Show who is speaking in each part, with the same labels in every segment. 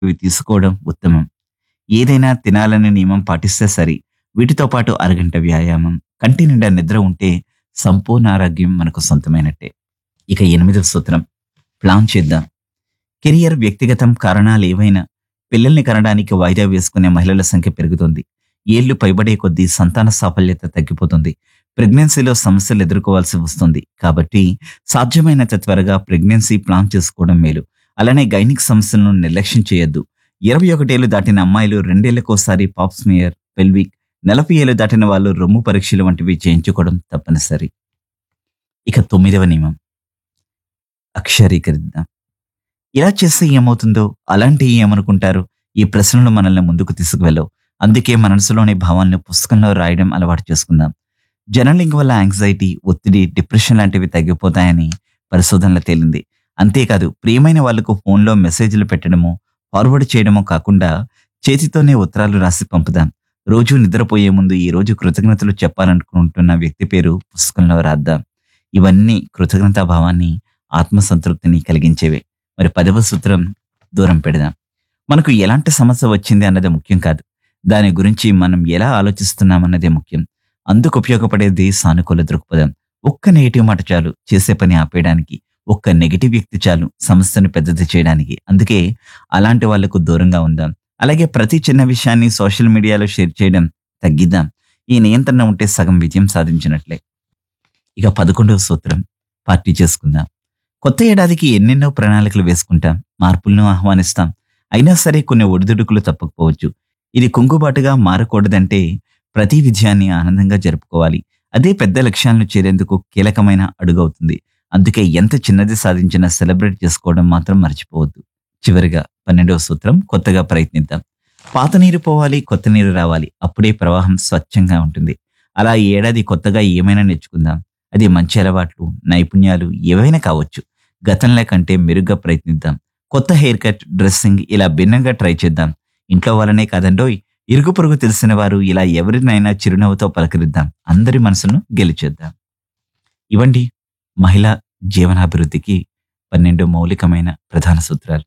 Speaker 1: ఇవి తీసుకోవడం ఉత్తమం ఏదైనా తినాలనే నియమం పాటిస్తే సరి వీటితో పాటు అరగంట వ్యాయామం కంటి నిండా నిద్ర ఉంటే సంపూర్ణ ఆరోగ్యం మనకు సొంతమైనట్టే ఇక ఎనిమిదవ సూత్రం ప్లాన్ చేద్దాం కెరియర్ వ్యక్తిగతం కారణాలు ఏవైనా పిల్లల్ని కనడానికి వాయిదా వేసుకునే మహిళల సంఖ్య పెరుగుతుంది ఏళ్లు పైబడే కొద్దీ సంతాన సాఫల్యత తగ్గిపోతుంది ప్రెగ్నెన్సీలో సమస్యలు ఎదుర్కోవాల్సి వస్తుంది కాబట్టి సాధ్యమైనంత త్వరగా ప్రెగ్నెన్సీ ప్లాన్ చేసుకోవడం మేలు అలానే గైనిక్ సమస్యలను నిర్లక్ష్యం చేయొద్దు ఇరవై ఒకటేళ్లు దాటిన అమ్మాయిలు రెండేళ్లకోసారి పాప్స్మియర్ పెల్విక్ నలభై ఏళ్ళు దాటిన వాళ్ళు రొమ్ము పరీక్షలు వంటివి చేయించుకోవడం తప్పనిసరి ఇక తొమ్మిదవ నియమం అక్షరీకరిద్దాం ఇలా చేస్తే ఏమవుతుందో అలాంటి ఏమనుకుంటారు ఈ ప్రశ్నలు మనల్ని ముందుకు తీసుకువెళ్ళవు అందుకే మనసులోని భావాలను పుస్తకంలో రాయడం అలవాటు చేసుకుందాం జర్నలింగ్ వల్ల యాంగ్జైటీ ఒత్తిడి డిప్రెషన్ లాంటివి తగ్గిపోతాయని పరిశోధనలో తేలింది అంతేకాదు ప్రియమైన వాళ్లకు ఫోన్లో మెసేజ్లు పెట్టడము ఫార్వర్డ్ చేయడమో కాకుండా చేతితోనే ఉత్తరాలు రాసి పంపుదాం రోజు నిద్రపోయే ముందు ఈ రోజు కృతజ్ఞతలు చెప్పాలనుకుంటున్న వ్యక్తి పేరు పుస్తకంలో రాద్దాం ఇవన్నీ కృతజ్ఞతా భావాన్ని ఆత్మసంతృప్తిని కలిగించేవే మరి పదవ సూత్రం దూరం పెడదాం మనకు ఎలాంటి సమస్య వచ్చింది అన్నది ముఖ్యం కాదు దాని గురించి మనం ఎలా ఆలోచిస్తున్నామన్నదే ముఖ్యం అందుకు ఉపయోగపడేది సానుకూల దృక్పథం ఒక్క నెగిటివ్ మాట చాలు చేసే పని ఆపేయడానికి ఒక్క నెగిటివ్ వ్యక్తి చాలు సమస్యను పెద్దది చేయడానికి అందుకే అలాంటి వాళ్లకు దూరంగా ఉందాం అలాగే ప్రతి చిన్న విషయాన్ని సోషల్ మీడియాలో షేర్ చేయడం తగ్గిద్దాం ఈ నియంత్రణ ఉంటే సగం విజయం సాధించినట్లే ఇక పదకొండవ సూత్రం పార్టీ చేసుకుందాం కొత్త ఏడాదికి ఎన్నెన్నో ప్రణాళికలు వేసుకుంటాం మార్పులను ఆహ్వానిస్తాం అయినా సరే కొన్ని ఒడిదుడుకులు తప్పకపోవచ్చు ఇది కుంగుబాటుగా మారకూడదంటే ప్రతి విజయాన్ని ఆనందంగా జరుపుకోవాలి అదే పెద్ద లక్ష్యాలను చేరేందుకు కీలకమైన అడుగవుతుంది అందుకే ఎంత చిన్నది సాధించినా సెలబ్రేట్ చేసుకోవడం మాత్రం మర్చిపోవద్దు చివరిగా పన్నెండవ సూత్రం కొత్తగా ప్రయత్నిద్దాం పాత నీరు పోవాలి కొత్త నీరు రావాలి అప్పుడే ప్రవాహం స్వచ్ఛంగా ఉంటుంది అలా ఈ ఏడాది కొత్తగా ఏమైనా నేర్చుకుందాం అది మంచి అలవాట్లు నైపుణ్యాలు ఏవైనా కావచ్చు గతంలో కంటే మెరుగ్గా ప్రయత్నిద్దాం కొత్త హెయిర్ కట్ డ్రెస్సింగ్ ఇలా భిన్నంగా ట్రై చేద్దాం ఇంట్లో వాళ్ళనే కాదండోయ్ ఇరుగు పొరుగు తెలిసిన వారు ఇలా ఎవరినైనా చిరునవ్వుతో పలకరిద్దాం అందరి మనసును గెలిచేద్దాం ఇవండి మహిళా జీవనాభివృద్ధికి పన్నెండు మౌలికమైన ప్రధాన సూత్రాలు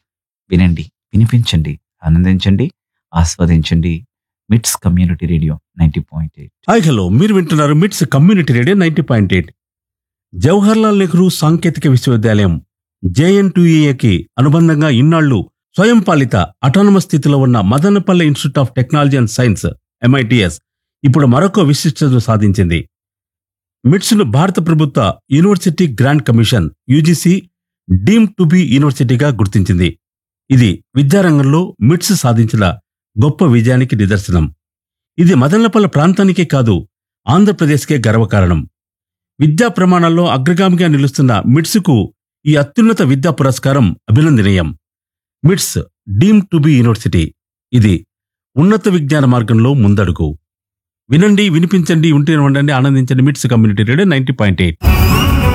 Speaker 1: వినండి వినిపించండి ఆనందించండి ఆస్వాదించండి MITS community radio ninety point eight
Speaker 2: hi hello మీరు వింటున్నారు MITS community radio ninety point eight Jawaharlal Nehru సాంకేతిక విశ్వవిద్యాలయం జేఎన్టీఏకి అనుబంధంగా ఇన్నాళ్లు స్వయం పాలిత అటానమస్ స్థితిలో ఉన్న Madanapalle institute of technology and science M I T S ఇప్పుడు మరొక విశిష్టత సాధించింది మిట్స్ను భారత ప్రభుత్వ university grant commission U G C deem to be యూనివర్సిటీగా గుర్తించింది ఇది విద్యారంగంలో మిట్స్ సాధించిన గొప్ప విజయానికి నిదర్శనం ఇది మదనపల్లె ప్రాంతానికే కాదు ఆంధ్రప్రదేశ్కే గర్వకారణం విద్యా ప్రమాణాల్లో అగ్రగామిగా నిలుస్తున్న మిట్స్కు ఈ అత్యున్నత విద్యా పురస్కారం అభినందనీయం మిట్స్ డీమ్ టు బి యూనివర్సిటీ ఇది ఉన్నత విజ్ఞాన మార్గంలో ముందడుగు వినండి వినిపించండి ఉంటే ఉండండి ఆనందించండి MITS community radio ninety point eight